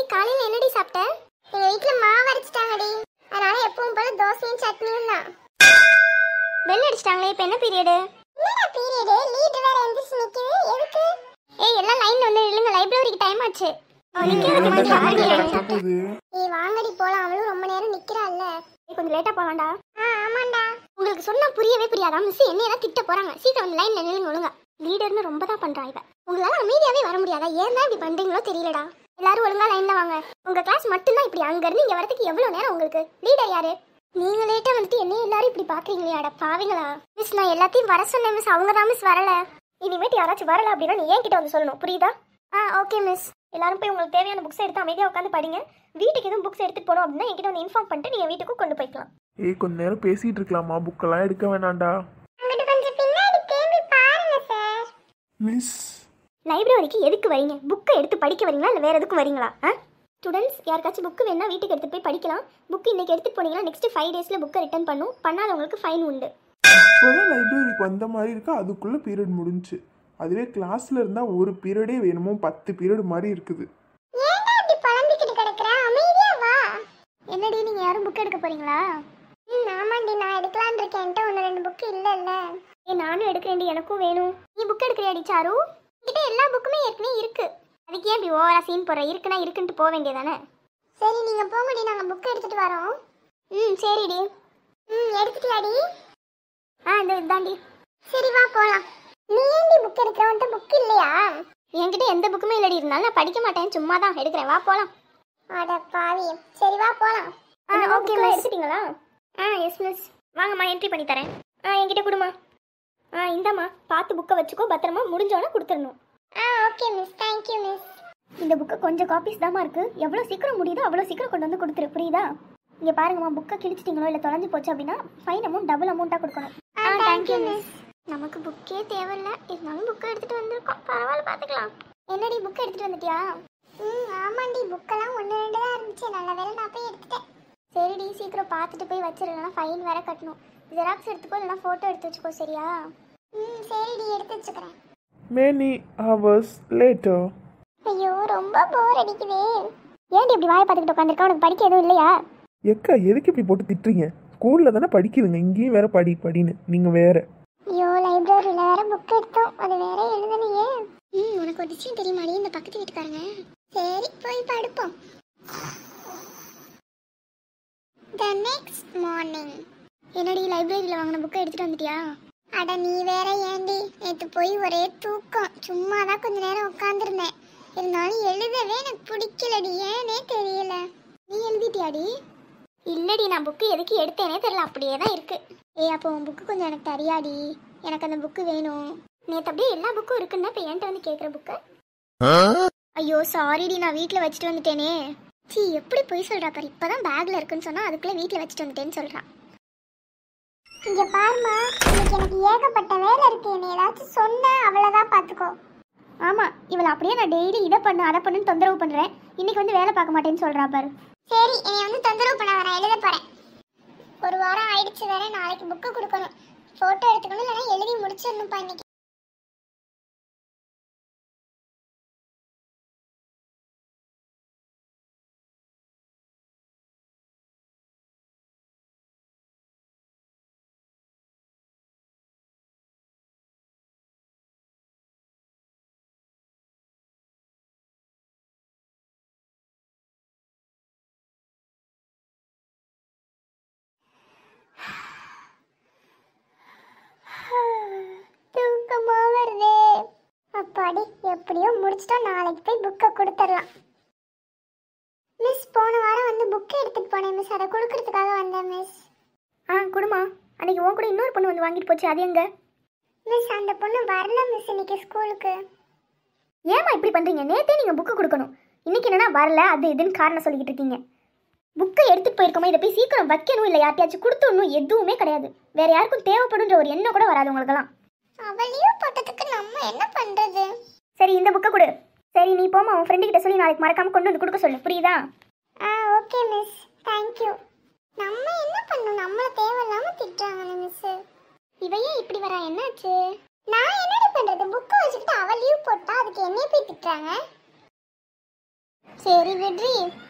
காலையில என்னடி சாப்பிட்ட எங்க வீட்ல மாவு அரைச்சிட்டாங்கடி அதனால எப்பவும் போல தோசையும் சட்னியும் தான் பெல் அடிச்சிட்டாங்களே இப்போ என்ன பீரியடு என்னடா பீரியடு லீட் வேற எந்திரிச்சு நிக்குது எதுக்கு ஏய் எல்லாம் லைன்ல வந்து நில்லுங்க லைப்ரரிக்கு டைம் ஆச்சு போகுது ஏய் வாங்கடி போலாம் அவளும் ரொம்ப நேரம் நிக்கிறாள்ல ஏய் கொஞ்சம் லேட்டா போலாம்டா ஆ ஆமாண்டா உங்களுக்கு சொன்னா புரியவே புரியாதா மிஸ் என்ன ஏதாவது திட்ட போறாங்க சீக்கிரம் வந்து லைன்ல நில்லுங்க ஒழுங்கா லீடர்னு ரொம்ப தான் பண்றா இவ உங்களால அமைதியாவே வர முடியாதா ஏன் தான் இப்படி பண்றீங்களோ தெரியலடா எல்லாரும் ஒழுங்கா லைன்ல வாங்க உங்க கிளாஸ் மட்டும்தான் இப்படி அங்க இருந்து இங்க வரதுக்கு எவ்வளவு நேரம் உங்களுக்கு லீடர் யாரு நீங்க லேட்டா வந்துட்டு என்ன எல்லாரும் இப்படி பாக்குறீங்களே அட பாவீங்களா மிஸ் நான் எல்லாத்தையும் வர சொன்னேன் மிஸ் அவங்க தான் மிஸ் வரல இனிமேட்டு யாராச்சும் வரல அப்படின்னா நீ ஏன் கிட்ட வந்து சொல்லணும் புரியுதா ஆ ஓகே மிஸ் எல்லாரும் போய் உங்களுக்கு தேவையான புக்ஸ் எடுத்து அமைதியாக உட்காந்து படிங்க வீட்டுக்கு எதுவும் புக்ஸ் எடுத்துட்டு போனோம் அப்படின்னா என்கிட்ட வந்து இன்ஃபார்ம் பண்ணிட்டு நீங்கள் வீட்டுக்கும் கொண்டு போய்க்கலாம் ஏய் கொஞ்ச நேரம் பேசிட்டு இருக்கலாமா புக்கெல்லாம் எடுக்க வேணாம்டா அங்கிட்டு கொஞ்சம் பின்னாடி திரும்பி பாருங்க சார் மிஸ் லைப்ரரிக்கு எதுக்கு வரீங்க புக்கை எடுத்து படிக்க வரீங்களா இல்லை வேற எதுக்கும் வரீங்களா ஆ ஸ்டூடெண்ட்ஸ் யாருக்காச்சும் புக்கு வேணா வீட்டுக்கு எடுத்து போய் படிக்கலாம் புக் இன்னைக்கு எடுத்துட்டு போனீங்கன்னா நெக்ஸ்ட் ஃபைவ் டேஸில் புக்கை ரிட்டர்ன் பண்ணும் பண்ணாதவங்களுக்கு ஃபைன் உண்டு இப்போதான் லைப்ரரிக்கு வந்த மாதிரி இருக்கா அதுக்குள்ள பீரியட் முடிஞ்சுச்சு அதுவே கிளாஸ்ல இருந்தா ஒரு பீரியடே வேணுமோ பத்து பீரியட் மாதிரி இருக்குது ஏன்டா இப்படி பழம்பிக்கிட்டு கிடக்குற அமைதியா வா என்னடி நீங்க யாரும் புக் எடுக்க போறீங்களா ம் ஆமாண்டி நான் எடுக்கலாம்னு இருக்கேன் என்கிட்ட ஒன்று ரெண்டு புக்கு இல்ல இல்ல ஏ நானும் எடுக்கிறேன்டி எனக்கும் வேணும் நீ புக் எடுக்கிறியாடி சாரு கிட்ட எல்லா புக்குமே ஏற்கனவே இருக்கு அதுக்கு ஏன் இப்படி ஓவரா சீன் போடுற இருக்குன்னா இருக்குன்ட்டு போக வேண்டியதானே சரி நீங்க போங்கடி நாங்க புக் எடுத்துட்டு வரோம் ம் சரிடி ம் எடுத்துட்டியாடி ஆ இந்த இதாண்டி சரி வா போலாம் நீ ஏன்டி புக் எடுக்கிற உன்கிட்ட புக் இல்லையா என்கிட்ட எந்த புக்குமே இல்லடி இருந்தாலும் நான் படிக்க மாட்டேன் சும்மா தான் எடுக்கிறேன் வா போலாம் அட பாவி சரி வா போலாம் ஆ ஓகே மிஸ் எடுத்துட்டீங்களா ஆ எஸ் மிஸ் வாங்கம்மா என்ட்ரி பண்ணி தரேன் ஆ என்கிட்ட கொடுமா ஆ இந்தாம்மா பார்த்து புக்கை வச்சுக்கோ பத்திரமா முடிஞ்சோடனே கொடுத்துடணும் ஆ ஓகே மிஸ் தேங்க்யூ மிஸ் இந்த புக்கு கொஞ்சம் காப்பீஸ் தாம்மா இருக்கு எவ்வளோ சீக்கிரம் முடியுதோ அவ்வளோ சீக்கிரம் கொண்டு வந்து கொடுத்துரு புரியுதா இங்கே பாருங்கம்மா புக்கை கிழிச்சிட்டிங்களோ இல்லை தொலைஞ்சு போச்சு அப்படின்னா ஃபைன் அமௌண்ட் டபுள் அமௌண்ட்டாக கொடுக்கணும் ஆ தேங்க்யூ மிஸ் நமக்கு புக்கே தேவையில்ல இருந்தாலும் புக்கை எடுத்துட்டு வந்திருக்கோம் பரவாயில்ல பார்த்துக்கலாம் என்னடி புக் எடுத்துட்டு வந்துட்டியா ம் ஆமாண்டி புக்கெல்லாம் ஒன்று ரெண்டு தான் இருந்துச்சு நல்ல வேலை நான் போய் எடுத்துட்டேன் சரிடி சீக்கிரம் பார்த்துட்டு போய் வச்சிருந்தா ஃபைன் வேற கட்டணும் ஜெராக்ஸ் எடுத்துக்கோ இல்லைனா ஃபோட்டோ எடுத்து வச்சுக்கோ சரியா ம் சரிடி எடுத்து வச்சுக்கிறேன் many hours later ஐயோ ரொம்ப போர் அடிக்குதே ஏன்டி இப்படி வாயை பார்த்துக்கிட்டு உட்காந்துருக்க உனக்கு படிக்க எதுவும் இல்லையா எக்கா எதுக்கு இப்படி போட்டு திட்டுறீங்க ஸ்கூல்ல தானே படிக்குதுங்க இங்கேயும் வேற படி படின்னு நீங்க வேற ஐயோ லைப்ரரியில் வேற புக் எடுத்தோம் அது வேற எழுதலையே ம் உனக்கு ஒரு விஷயம் தெரியுமாடி இந்த பக்கத்து வீட்டுக்காரங்க சரி போய் படுப்போம் த நெக்ஸ்ட் மார்னிங் என்னடி லைப்ரரியில் வாங்கின புக்கை எடுத்துட்டு வந்துட்டியா அட நீ வேற ஏண்டி நேற்று போய் ஒரே தூக்கம் சும்மா தான் கொஞ்ச நேரம் உட்காந்துருந்தேன் இருந்தாலும் எழுதவே எனக்கு பிடிக்கலடி ஏனே தெரியல நீ எழுதிட்டியாடி இல்லடி நான் புக்கு எதுக்கு எடுத்தேனே தெரியல அப்படியே தான் இருக்கு ஏய் அப்போ உன் புக்கு கொஞ்சம் எனக்கு தரியாடி எனக்கு அந்த புக்கு வேணும் நேற்று அப்படியே எல்லா புக்கும் இருக்குன்னா இப்போ என்கிட்ட வந்து கேட்குற புக்கு ஐயோ சாரிடி நான் வீட்டில் வச்சுட்டு வந்துட்டேனே சீ எப்படி போய் சொல்றா பாரு இப்பதான் பேக்ல இருக்குன்னு சொன்னா அதுக்குள்ள வீட்டில் வச்சுட்டு வந்துட்டேன்னு சொல்றா இங்க பாருமா இன்னைக்கு எனக்கு ஏகப்பட்ட வேலை இருக்கு நீ ஏதாச்சும் சொன்ன அவ்வளவுதான் பாத்துக்கோ ஆமா இவளை அப்படியே நான் டெய்லி இதை பண்ணு அதை பண்ணுன்னு தொந்தரவு பண்றேன் இன்னைக்கு வந்து வேலை பார்க்க மாட்டேன்னு சொல்றா பாரு சரி என்னை வந்து தொந்தரவு பண்ண வரேன் எழுத போறேன் ஒரு வாரம் ஆயிடுச்சு வேற நாளைக்கு புக்கு கொடுக்கணும் போட்டோ எடுத்துக்கணும் இல்லைன்னா எழுதி முடிச்சிடணும்ப்பா இன்னைக்கு தூக்கமா வருதே அப்பாடி எப்படியோ முடிச்சிட்டோம் நாளைக்கு போய் புக்கை கொடுத்துடலாம் மிஸ் போன வாரம் வந்து புக்கை எடுத்துட்டு போனேன் மிஸ் அதை கொடுக்கறதுக்காக வந்தேன் மிஸ் ஆ கொடுமா அன்னைக்கு உன் கூட இன்னொரு பொண்ணு வந்து வாங்கிட்டு போச்சு அது எங்க மிஸ் அந்த பொண்ணு வரல மிஸ் இன்னைக்கு ஸ்கூலுக்கு ஏமா இப்படி பண்றீங்க நேத்தே நீங்க புக்கு கொடுக்கணும் இன்னைக்கு என்னன்னா வரல அது இதுன்னு காரணம் சொல்லிக்கிட்டு இருக்கீங்க புக்கை எடுத்துட்டு போயிருக்கோமா இதை போய் சீக்கிரம் வைக்கணும் இல்லை யார்ட்டையாச்சும் கொடுத்துடணும் எதுவுமே கிடையாது வேற யாருக்கும் தேவைப்படுன்ற ஒரு எண்ணம் கூட வராது உங்களுக்கெல்லாம் அவளையும் போட்டதுக்கு நம்ம என்ன பண்றது சரி இந்த புக்கை கொடு சரி நீ போமா உன் ஃப்ரெண்டு கிட்ட சொல்லி நாளைக்கு மறக்காம கொண்டு வந்து கொடுக்க சொல்லு புரியுதா ஆ ஓகே மிஸ் தேங்க் யூ நம்ம என்ன பண்ணோம் நம்மள தேவையில்லாம திட்டுறாங்க மிஸ் இவையே இப்படி வரா என்னாச்சு நான் என்னடி பண்றது புக்கை வச்சுக்கிட்டு அவ லீவ் போட்டா அதுக்கு என்னைய போய் திட்டுறாங்க சரி விட்ரி